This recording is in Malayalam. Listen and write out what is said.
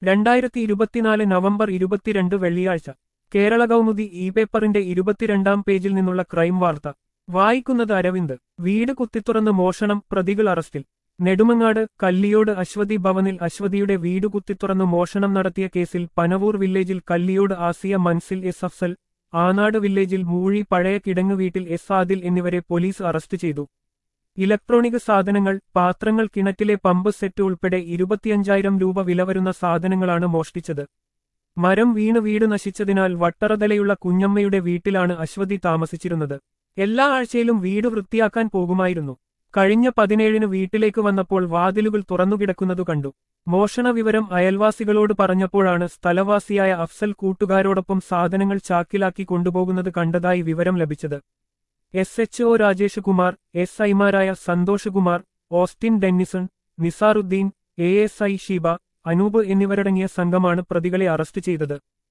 രണ്ടായിരത്തി ഇരുപത്തിനാല് നവംബർ ഇരുപത്തിരണ്ട് വെള്ളിയാഴ്ച കേരള കൗമുദി ഇ പേപ്പറിന്റെ ഇരുപത്തിരണ്ടാം പേജിൽ നിന്നുള്ള ക്രൈം വാർത്ത വായിക്കുന്നത് അരവിന്ദ് വീട് കുത്തിത്തുറന്ന് മോഷണം പ്രതികൾ അറസ്റ്റിൽ നെടുമങ്ങാട് കല്ലിയോട് അശ്വതി ഭവനിൽ അശ്വതിയുടെ വീട് കുത്തിത്തുറന്ന് മോഷണം നടത്തിയ കേസിൽ പനവൂർ വില്ലേജിൽ കല്ലിയോട് ആസിയ മൻസിൽ എസ് അഫ്സൽ ആനാട് വില്ലേജിൽ മൂഴി പഴയ കിടങ്ങ് വീട്ടിൽ എസ് ആദിൽ എന്നിവരെ പോലീസ് അറസ്റ്റ് ചെയ്തു ഇലക്ട്രോണിക് സാധനങ്ങൾ പാത്രങ്ങൾ കിണറ്റിലെ പമ്പ് സെറ്റ് ഉൾപ്പെടെ ഇരുപത്തിയഞ്ചായിരം രൂപ വില വരുന്ന സാധനങ്ങളാണ് മോഷ്ടിച്ചത് മരം വീണ് വീട് നശിച്ചതിനാൽ വട്ടറതലയുള്ള കുഞ്ഞമ്മയുടെ വീട്ടിലാണ് അശ്വതി താമസിച്ചിരുന്നത് എല്ലാ ആഴ്ചയിലും വീട് വൃത്തിയാക്കാൻ പോകുമായിരുന്നു കഴിഞ്ഞ പതിനേഴിന് വീട്ടിലേക്ക് വന്നപ്പോൾ വാതിലുകൾ തുറന്നുകിടക്കുന്നതു കണ്ടു മോഷണ വിവരം അയൽവാസികളോട് പറഞ്ഞപ്പോഴാണ് സ്ഥലവാസിയായ അഫ്സൽ കൂട്ടുകാരോടൊപ്പം സാധനങ്ങൾ ചാക്കിലാക്കി കൊണ്ടുപോകുന്നത് കണ്ടതായി വിവരം ലഭിച്ചത് S H O Rajesh Kumar S ഐമാരായ Santhosh Kumar Austin Dennison Nizaruddin A S I Sheeba Anoop എന്നിവരടങ്ങിയ സംഘമാണ് പ്രതികളെ അറസ്റ്റ് ചെയ്തത്